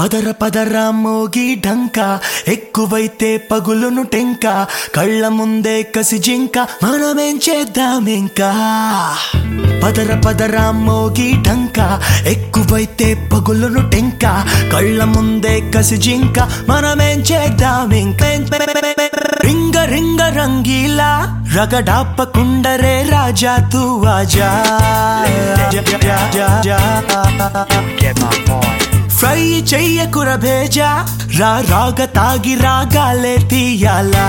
పదర పదర మోగి ఢంక ఎక్కువైతే పగులును టెంక కళ్ళ ముందే కసి జింక మనమేం చేద్దాం ఇంకా పదర పదర మోగి ఢంక ఎక్కువైతే పగులును టెంక కళ్ళ ముందే కసి జింక మనమేం చేద్దాం ఇంకా రింగ రింగ రంగీలా రగడాపకుండరే రాజా తూ ఆజా Get my boy. ఫ్రై చెయ్యకుర భేజా రా రాగ తాగి రాగాలే తీయాలా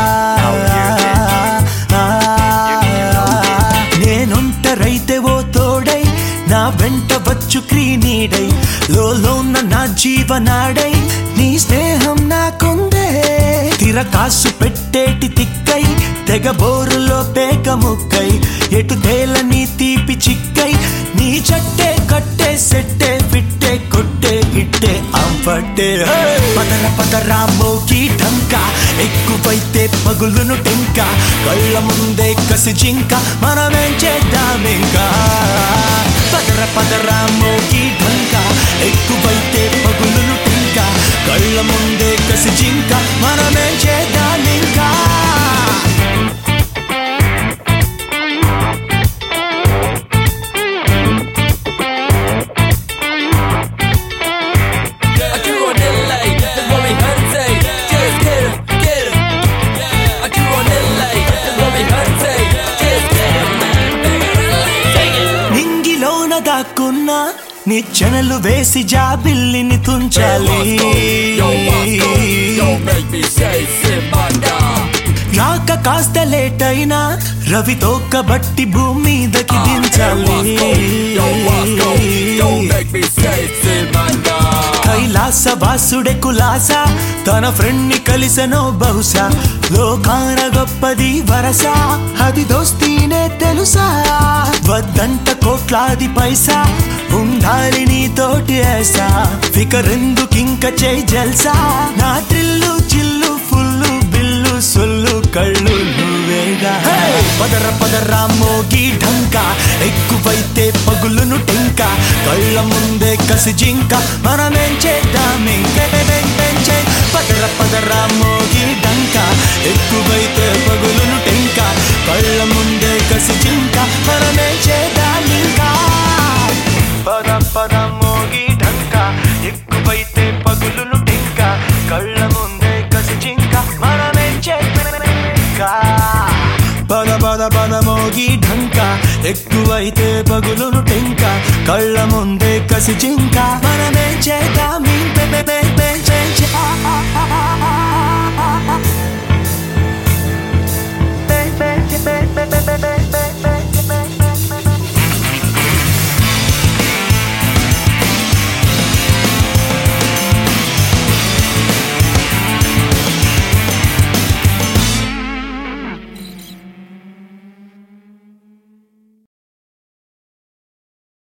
నేనొంటరైతే ఓ తోడై నా వెంట వచ్చు క్రీనీడై లోన నా జీవనాడై నీ స్నేహం నాకుందే తిరకాసు పెట్టేటి తిక్కై తెగ బోరులో పేక ముక్కై ఎటు తేలని తీపి చిక్కై నీ చట్టే కట్టే సెట్టే ఫిట్టే కొట్టే ఇట్టే అంపట్టే పదర పదర మోకి ఢంక ఎక్కువైతే పగులును టెంక కళ్ళ ముందే కసి జింక మనమేం చేద్దాం ఇంకా పదర పదర మోకి ఢంక ఎక్కువైతే పగులును టెంక కళ్ళ ముందే కసి జింక మనమేం చేద్దాం ఇంకా Aquí on LA, that's what we heard say. Just get him, get him. Aquí on LA, that's what we heard say. Just get him, man. Take it. నింగిలోన దాక్కున్న నిచ్చెనలు వేసి జాబిల్లిని తుంచాలి Yo, Moscow, yo, make me say, Simanda. రాక కాస్త late అయినా రవితో కబట్టి భూమి మీదకి దించాలి Yo, Moscow, yo, make me say, Simanda. Kailasa వాసుడే కులాస తన friend ని కలిసెనో బహుశా లోకాన గొప్పది వరస అది దోస్తీనే తెలుసా వద్దంట కోట్లాది పైసా ఉండాలి నీతోటి ఏసా ఫికరెందుకింక చేయి జల్సా నా త్రిల్లు చిల్లు ఫుల్లు బిల్లు సొల్లు కళ్ళు నువ్వేగా పదర పదర మోగి ఢంక ఎక్కువైతే పగులును టెంక కళ్ళ ముందే కసి జింక మనమేం చేద్దాం ఇంకే పదర పదర మోగి ఢంక ఎక్కువైతే పగులును టెంక కళ్ళ ముందే కసి జింక మనమేం చేద్దాం ఇంకా పద పద మోగి ఢంక ఎక్కువైతే పగులును టెంక కళ్ళ ముందే కసి జింక మనమేం చేద్దాం ఇంకా పద పద పద మోగి ఢంక ఎక్కువైతే పగులును టెంక కళ్ళ ముందే కసి జింక మనమేం చేద్దాం ఇంకా